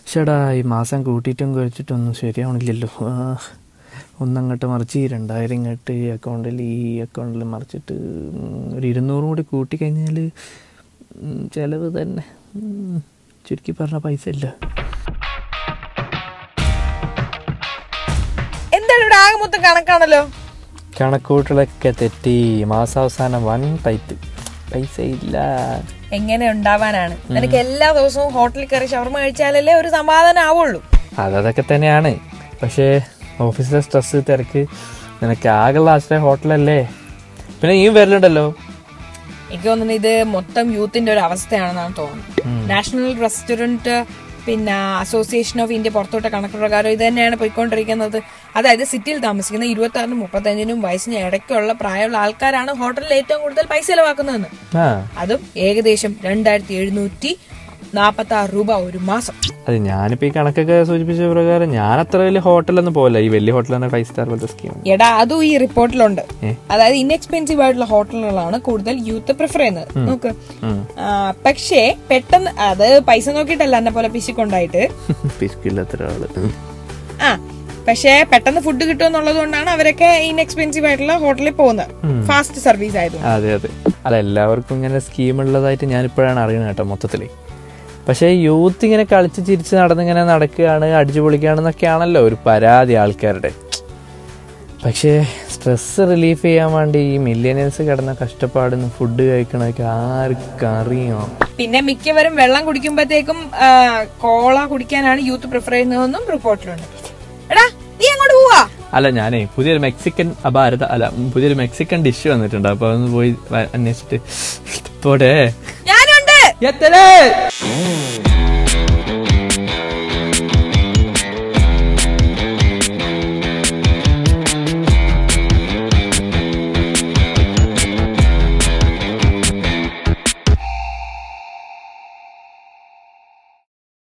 ചേടാ ഈ മാസം കൂട്ടിയിട്ടും കഴിച്ചിട്ടൊന്നും ശരിയാവണില്ലല്ലോ ആ, ഒന്നങ്ങോട്ട് മറിച്ച് ഈ രണ്ടായിരം ഇങ്ങോട്ട് ഈ അക്കൗണ്ടിൽ ഈ അക്കൗണ്ടിൽ മറിച്ചിട്ട് ഉം, ഒരു ഇരുന്നൂറും കൂടി കൂട്ടിക്കഴിഞ്ഞാൽ ഉം, ചെലവ് തന്നെ ഉം, ചുരുക്കി പറഞ്ഞ പൈസ ഇല്ല എന്താണ് ഇവിടെ ആകെ മൊത്തം കണക്കാണല്ലോ കണക്കൂട്ടലൊക്കെ തെറ്റി മാസാവസാനം വൻ ടൈറ്റ് പൈസ ഇല്ല എങ്ങനെ ഉണ്ടാവാനാണ് നിനക്ക് എല്ലാ ദിവസവും ഹോട്ടലിൽ കയറി ഷവർമ കഴിച്ചാലല്ലേ ഒരു സമാധാനം ആവുള്ളൂ അതതൊക്കെ തന്നെയാണ് പക്ഷേ ഓഫീസിലെ സ്ട്രെസ് തിരക്ക് നിനക്ക് ആകെയുള്ള ആശ്രയ ഹോട്ടലല്ലേ പിന്നെ ഈ വരലുണ്ടല്ലോ എനിക്ക് തോന്നുന്നു ഇത് മൊത്തം യൂത്തിന്റെ ഒരു അവസ്ഥയാണെന്നാണ് തോന്നുന്നത് നാഷണൽ റെസ്റ്റോറന്റ് പിന്നെ അസോസിയേഷൻ ഓഫ് ഇന്ത്യ പുറത്തോട്ട കണക്ക് പ്രകാരം ഇത് തന്നെയാണ് പോയിക്കൊണ്ടിരിക്കുന്നത് അതായത് സിറ്റിയിൽ താമസിക്കുന്ന ഇരുപത്തി ആറിനും മുപ്പത്തഞ്ചിനും വയസ്സിന് ഇടയ്ക്കുള്ള പ്രായമുള്ള ആൾക്കാരാണ് ഹോട്ടലിൽ ഏറ്റവും കൂടുതൽ പൈസ ചെലവാക്കുന്നതെന്ന് ആ അതും ഏകദേശം രണ്ടായിരത്തി എഴുന്നൂറ്റി നാപ്പത്തി ആറ് രൂപ ഒരു മാസം അത് ഞാനിപ്പോ ഈ കണക്കൊക്കെ സൂചിപ്പിച്ച പ്രകാരം ഞാൻ അത്ര വലിയ ഹോട്ടലൊന്നും പോകില്ല ഈ വലിയ ഹോട്ടൽ തന്നെ ഫൈവ് സ്റ്റാർ പോലത്തെ സ്കീം എടാ അതും ഈ റിപ്പോർട്ടിലുണ്ട് ഏ? അതായത് ഇൻഎക്സ്പെൻസീവ് ആയിട്ടുള്ള ഹോട്ടലുകളാണ് കൂടുതൽ യൂത്ത് പ്രിഫർ ചെയ്യുന്നത് നോക്ക് ആ, പക്ഷേ പെട്ടെന്ന് അത് പൈസ നോക്കിയിട്ടല്ല എന്നെ പോലെ പിശിക്കൊണ്ടായിട്ട് പിസ്കില്ലാത്ത ഒരാള് ആ പക്ഷേ പെട്ടെന്ന് ഫുഡ് കിട്ടുമെന്നുള്ളത് കൊണ്ടാണ് അവരൊക്കെ ഇൻഎക്സ്പെൻസീവ് ആയിട്ടുള്ള ഹോട്ടലിൽ പോകുന്നത് ഫാസ്റ്റ് സർവീസ് ആയതുകൊണ്ട് അതെ അതെ അല്ല എല്ലാവർക്കും ഇങ്ങനെ സ്കീം ഉള്ളതായിട്ട് ഞാനിപ്പോഴാണ് അറിയണത് കേട്ടോ മൊത്തത്തില് പക്ഷേ യൂത്ത് ഇങ്ങനെ കളിച്ച് ചിരിച്ച് നടന്നിങ്ങനെ നടക്കുകയാണ് അടിച്ചു പൊളിക്കുകയാണെന്നൊക്കെയാണല്ലോ ഒരു പരാതി ആൾക്കാരുടെ പക്ഷേ സ്ട്രെസ് റിലീഫ് ചെയ്യാൻ വേണ്ടി ഈ മില്യനേഴ്സ് കിടന്ന കഷ്ടപ്പാടുന്ന ഫുഡ് കഴിക്കണതൊക്കെ ആർക്കും അറിയാം പിന്നെ മിക്കവരും വെള്ളം കുടിക്കുമ്പോഴത്തേക്കും ആ, കോള കുടിക്കാനാണ് യൂത്ത് പ്രിഫർ ചെയ്യുന്നതെന്നും റിപ്പോർട്ടിലുണ്ട് എടാ നീ അങ്ങോട്ട് പോവാ അല്ല ഞാനേ പുതിയൊരു മെക്സിക്കൻ അപാരത അല്ല ഉം, പുതിയൊരു മെക്സിക്കൻ ഡിഷ് വന്നിട്ടുണ്ട് അപ്പൊ അതൊന്ന് പോയി വ- അന്വേഷിച്ചിട്ട് പോട്ടെ ഞാനുണ്ട് എത്തലേ